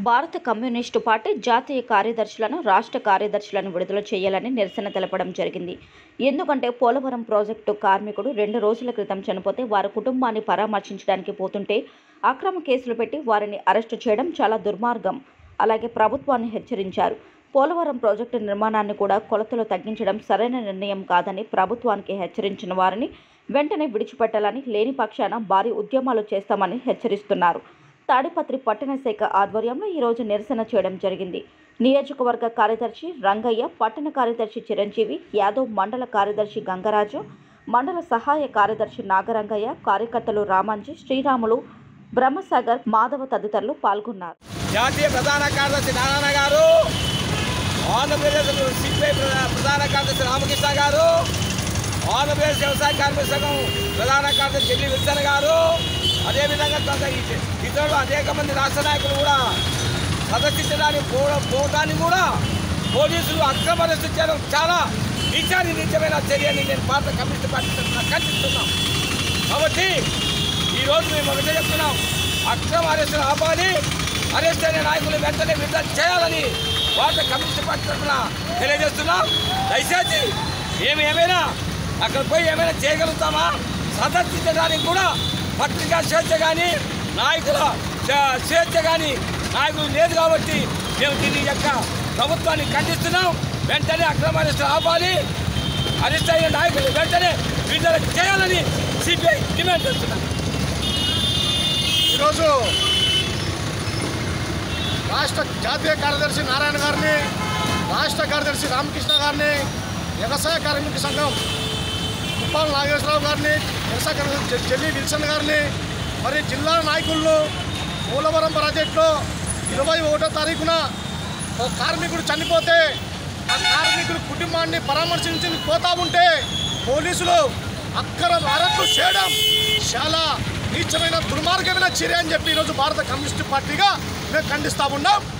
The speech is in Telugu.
భారత కమ్యూనిస్టు పార్టీ జాతీయ కార్యదర్శులను రాష్ట్ర కార్యదర్శులను విడుదల చేయాలని నిరసన తెలపడం జరిగింది ఎందుకంటే పోలవరం ప్రాజెక్టు కార్మికుడు రెండు రోజుల క్రితం చనిపోతే వారి కుటుంబాన్ని పరామర్శించడానికి పోతుంటే అక్రమ కేసులు పెట్టి వారిని అరెస్టు చేయడం చాలా దుర్మార్గం అలాగే ప్రభుత్వాన్ని హెచ్చరించారు పోలవరం ప్రాజెక్టు నిర్మాణాన్ని కూడా కొలతలు తగ్గించడం సరైన నిర్ణయం కాదని ప్రభుత్వానికి హెచ్చరించిన వారిని వెంటనే విడిచిపెట్టాలని లేని పక్షాన భారీ ఉద్యమాలు చేస్తామని హెచ్చరిస్తున్నారు తాడిపత్రి పట్టణ శాఖ ఆధ్వర్యంలో ఈరోజు నిరసన చేయడం జరిగింది నియోజకవర్గ కార్యదర్శి రంగయ్య పట్టణ కార్యదర్శి చిరంజీవి యాదవ్ మండల కార్యదర్శి గంగరాజు మండల సహాయ కార్యదర్శి నాగరంగయ్య కార్యకర్తలు రామాంజీ శ్రీరాములు బ్రహ్మసాగర్ మాధవ తదితరులు పాల్గొన్నారు జాతీయ ప్రధాన కార్యదర్శి నారాయణ గారు ఆంధ్రప్రదేశ్ సిపిఐ ప్రధా- ప్రధాన కార్యదర్శి రామకృష్ణ గారు ఆంధ్రప్రదేశ్ వ్యవసాయ కార్మిక సంఘం ప్రధాన కార్యదర్శి ఢిల్లీ విల్సన్ గారు అదేవిధంగా కొంత ఇత- ఇతరులు అనేక మంది రాష్ట్ర నాయకులు కూడా ప్రదర్శించడానికి పో- పోవటాన్ని కూడా పోలీసులు అక్రమ అరెస్టు చేయడం చాలా నీచాని నీచమైన చర్యని నేను భారత కమ్యూనిస్ట్ పార్టీ తరఫున ఖండిస్తున్నాం కాబట్టి ఈరోజు మేము ఒకటే చెప్తున్నాం అక్రమ అరెస్టులు ఆపాలి అరెస్ట్ అయిన నాయకులు వెంటనే విడుదల చేయాలని భారత కమ్యూనిస్ట్ పార్టీ తరఫున తెలియజేస్తున్నాం దయచేసి ఏమి ఏమైనా అక్కడ పోయి ఏమైనా చేయగలుగుతామా సందర్శించడానికి కూడా పత్రికా స్వేచ్ఛ కానీ నాయకుల స్వే- స్వేచ్ఛ కానీ నాయకులు లేదు కాబట్టి మేము దీని యొక్క ప్రభుత్వాన్ని ఖండిస్తున్నాం వెంటనే అక్రమ అరెస్టులు ఆపాలి అరెస్ట్ అయిన నాయకులు వెంటనే విడుదల చేయాలని సిపిఐ డిమాండ్ చేస్తున్నాం ఈరోజు రాష్ట్ర జాతీయ కార్యదర్శి నారాయణ గారిని రాష్ట్ర కార్యదర్శి రామకృష్ణ గారిని వ్యవసాయ కార్మిక సంఘం కుప్పాల నాగేశ్వరరావు గారిని వ్యవసాయ కార్మిక చె- చెల్లి విల్సన్ గారిని మరి జిల్లా నాయకులను పోలవరం ప్రాజెక్టులో ఇరవై ఒకటో తారీఖున ఒక కార్మికుడు చనిపోతే ఆ కార్మికుడి కుటుంబాన్ని పరామర్శించి పోతా ఉంటే పోలీసులు అక్కర అరెస్టు చేయడం చాలా నీచమైన దుర్మార్గమైన చర్య అని చెప్పి ఈరోజు భారత కమ్యూనిస్ట్ పార్టీగా మేము ఖండిస్తా ఉన్నాం